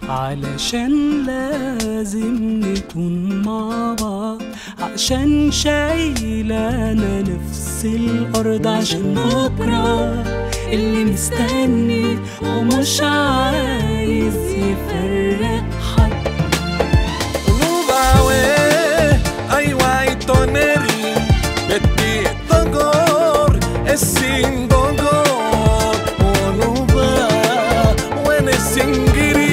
علشان لازم نكون مع بعض عشان شايلانا نفس الأرض عشان بكرة اللي مستني ومش عايز يفرق حد Rubawe, ai guai toneri, beti togor, esin dogor, onuba, wene singiri.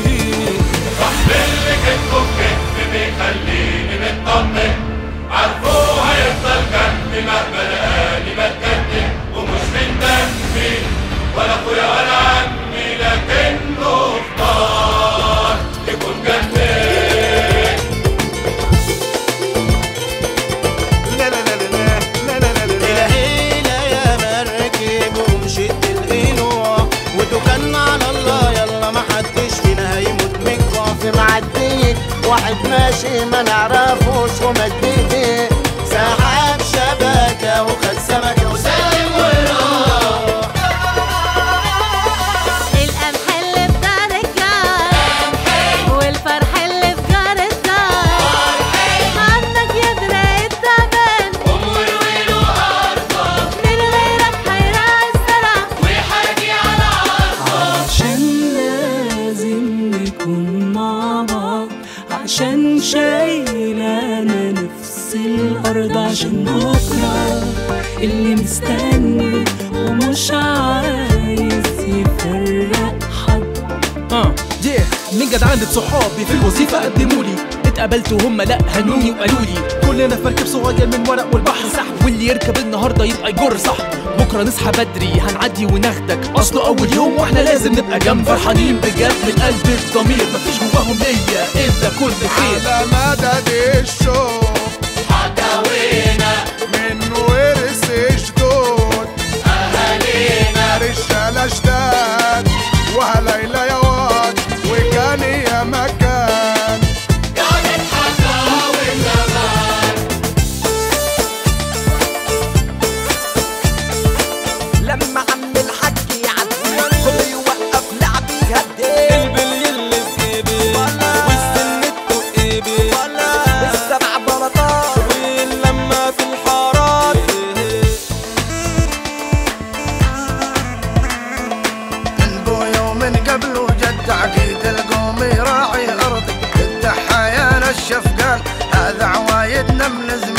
اللي كتبه بكتف بيخليني مطمن عارفه هيفضل جنبي مهما لقاني بتكتم ومش من دمي ولا اخويا ولا عمي لكنه اختار يكون جنبي لا لا لا لا لا لا لا لا الهيلة يا مركب ومشيت القنوع وتوكلنا على الله يلا ما حدش فينا هيموت من ضعف معدي واحد ماشي ما نعرفوش ومد ايديه سحب شبكة وخد سمكة وسلم وراح القمح اللي في دار الجار والفرح اللي في جار الدار عندك يدرى التمن امور ويلو ارضك من غيرك هيرعى الزرع ويحاجي على عرضك عشان لازم نكون مع بعض عشان شايلانا نفس الأرض عشان بكرة اللي مستني ومش عايز يفرق حد اه yeah. من جدعانة صحابي في الوظيفة قدموا لي اتقابلت وهم لا هنوني وقالوا لي كلنا في مركب صغير من ورق والبحر صح واللي يركب النهارده يبقى يجر صح بكره نصحى بدري هنعدي وناخدك اصله اول يوم واحنا لازم نبقى جنب فرحانين بجد من قلب الضمير مفيش جواهم ليا الا كل خير على مدد الشوق حكاوينا من ورث جدود اهالينا رجالة جداد وهليلة يا واد وكان يا مكان قعدت حكاوي زمان لما عم الحاج يعدي كله يوقف لعبي يهدي البلي اللي في جيبي والسنة ايبي السبع بلاطات واللمة في الحارات من بويا ومن قبله جد عقيد القوم يراعي ارضي الدحايا الشفقان هذا عوايدنا من زمان